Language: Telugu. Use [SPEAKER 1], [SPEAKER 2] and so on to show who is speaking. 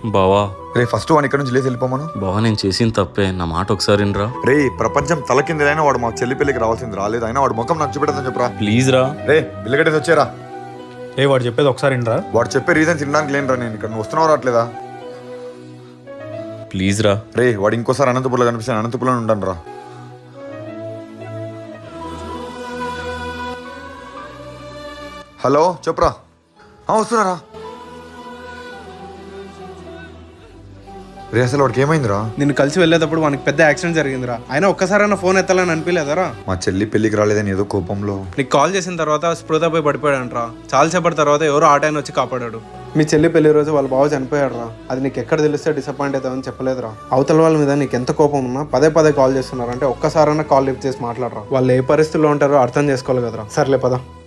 [SPEAKER 1] బావా
[SPEAKER 2] రే ఫస్ట్ వాడిని ఇక్కడ నుంచి లేచి వెళ్ళిపోమను
[SPEAKER 1] బావా నేను చేసిన తప్పే నా మాట ఒకసారి రా
[SPEAKER 2] రే ప్రపంచం తల కిందైనా వాడు మా చెల్లి పెళ్లికి రావాల్సింది రాలేదు అయినా వాడు ముఖం నాకు చూపెడదని చెప్పరా
[SPEAKER 1] ప్లీజ్ రా
[SPEAKER 2] రే బిల్లగడేసి వచ్చారా
[SPEAKER 3] ఏ వాడు చెప్పేది ఒకసారి వినరా
[SPEAKER 2] వాడు చెప్పే రీజన్ తినడానికి లేనురా నేను ఇక్కడ నువ్వు వస్తున్నావు రావట్లేదా
[SPEAKER 1] ప్లీజ్ రా
[SPEAKER 2] రే వాడు ఇంకోసారి అనంతపురంలో కనిపిస్తే అనంతపురంలో ఉంటాను రా హలో చెప్పురా ఆ, వస్తున్నారా రే అసలు వాడికి ఏమైందిరా
[SPEAKER 4] నిన్ను కలిసి వెళ్ళేటప్పుడు వానికి పెద్ద యాక్సిడెంట్ జరిగిందిరా అయినా ఒక్కసారైనా ఫోన్ ఎత్తాలని అనిపించలేదరా
[SPEAKER 2] మా చెల్లి పెళ్లికి రాలేదని ఏదో కోపంలో
[SPEAKER 4] నీకు కాల్ చేసిన తర్వాత స్పృహ పోయి పడిపోయాడంట్రా చాలాసేపటి తర్వాత ఎవరో ఆటైన వచ్చి కాపాడాడు మీ చెల్లి పెళ్లి రోజు వాళ్ళ బావ చనిపోయాడురా అది నీకు ఎక్కడ తెలిస్తే డిసప్పాయింట్ అవుతావని చెప్పలేదురా అవతల వాళ్ళ మీద నీకు ఎంత కోపం ఉన్నా పదే పదే కాల్ చేస్తున్నారంటే ఒక్కసారైనా కాల్ లిఫ్ట్ చేసి మాట్లాడరా వాళ్ళు ఏ పరిస్థితుల్లో ఉంటారో అర్థం చేసుకోవాలి కదరా సర్లే పదా